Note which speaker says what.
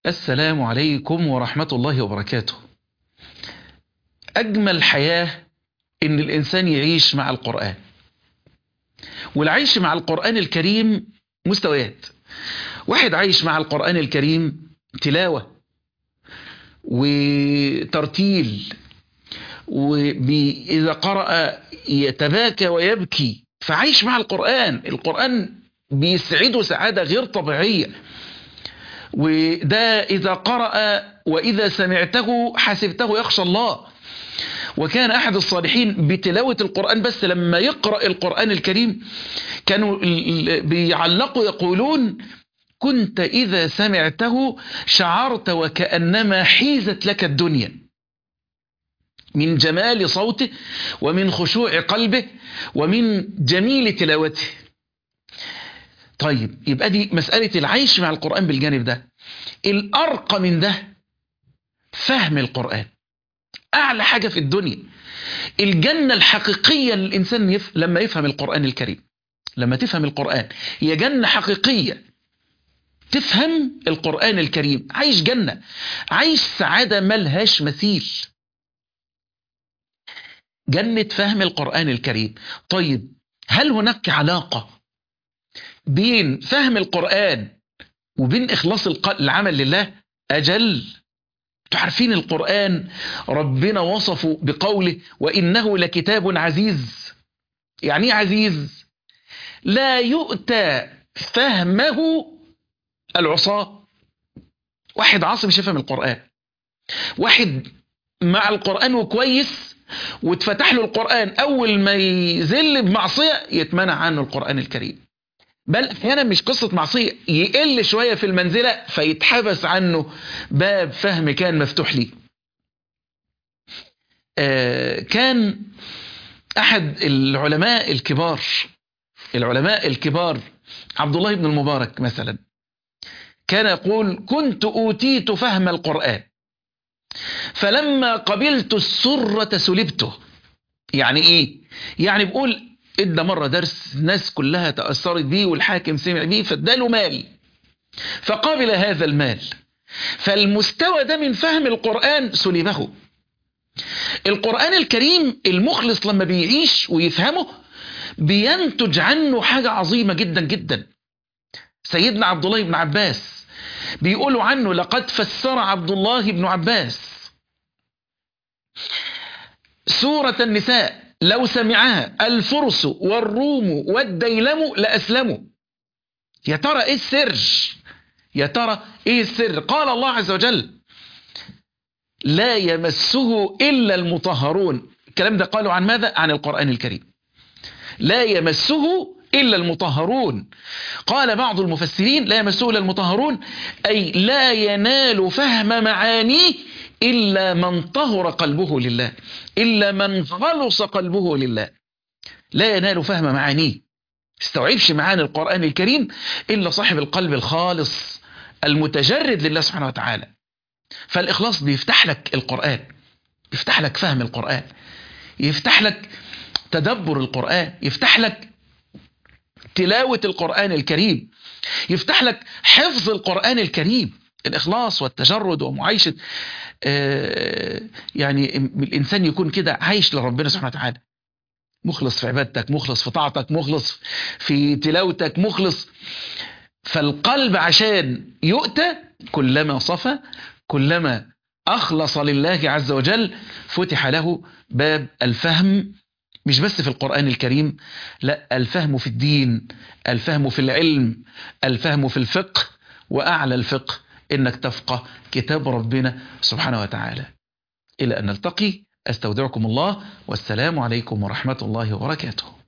Speaker 1: السلام عليكم ورحمة الله وبركاته أجمل حياة إن الإنسان يعيش مع القرآن والعيش مع القرآن الكريم مستويات واحد عايش مع القرآن الكريم تلاوة وترتيل وإذا قرأ يتباكى ويبكي فعيش مع القرآن القرآن بيسعده سعادة غير طبيعية وده إذا قرأ وإذا سمعته حسبته يخشى الله وكان أحد الصالحين بتلاوة القرآن بس لما يقرأ القرآن الكريم كانوا بيعلقوا يقولون كنت إذا سمعته شعرت وكأنما حيزت لك الدنيا من جمال صوته ومن خشوع قلبه ومن جميل تلاوته طيب يبقى دي مسألة العيش مع القرآن بالجانب ده الأرقى من ده فهم القرآن أعلى حاجة في الدنيا الجنة الحقيقية للإنسان يف... لما يفهم القرآن الكريم لما تفهم القرآن هي جنة حقيقية تفهم القرآن الكريم عايش جنة عايش سعادة ملهاش مثيل جنة فهم القرآن الكريم طيب هل هناك علاقة بين فهم القرآن وبين إخلاص العمل لله أجل تعرفين القرآن ربنا وصفه بقوله وإنه لكتاب عزيز يعني عزيز لا يؤتى فهمه العصاة واحد عاصم مش يفهم القرآن واحد مع القرآن وكويس واتفتح له القرآن أول ما يزل بمعصية يتمنع عنه القرآن الكريم بل احيانا مش قصة معصية يقل شوية في المنزلة فيتحبس عنه باب فهم كان مفتوح ليه آه كان احد العلماء الكبار العلماء الكبار عبد الله بن المبارك مثلا كان يقول كنت أوتيت فهم القرآن فلما قبلت السرة سلبته يعني ايه يعني بقول ادى مرة درس الناس كلها تأثرت بيه والحاكم سمع بيه فاداله مال فقابل هذا المال فالمستوى ده من فهم القرآن سلبه القرآن الكريم المخلص لما بيعيش ويفهمه بينتج عنه حاجة عظيمة جدا جدا سيدنا عبد الله بن عباس بيقولوا عنه لقد فسر عبد الله بن عباس سورة النساء لو سمعها الفرس والروم والديلم لأسلموا يا ترى ايه السر يا ترى ايه السر قال الله عز وجل لا يمسه إلا المطهرون الكلام ده قالوا عن ماذا عن القرآن الكريم لا يمسه إلا المطهرون قال بعض المفسرين لا يمسه إلا المطهرون أي لا ينال فهم معانيه إلا من طهر قلبه لله إلا من خلص قلبه لله لا ينال فهم معانيه استوعبش معاني القرآن الكريم إلا صاحب القلب الخالص المتجرد لله سبحانه وتعالى فالإخلاص بيفتح لك القرآن يفتح لك فهم القرآن يفتح لك تدبر القرآن يفتح لك تلاوة القرآن الكريم يفتح لك حفظ القرآن الكريم الإخلاص والتجرد ومعايشة آه يعني الإنسان يكون كده عايش لربنا سبحانه وتعالى مخلص في عبادتك مخلص في طاعتك مخلص في تلاوتك مخلص فالقلب عشان يؤتى كلما صفى كلما أخلص لله عز وجل فتح له باب الفهم مش بس في القرآن الكريم لا الفهم في الدين الفهم في العلم الفهم في الفقه وأعلى الفقه إنك تفقه كتاب ربنا سبحانه وتعالى إلى أن نلتقي أستودعكم الله والسلام عليكم ورحمة الله وبركاته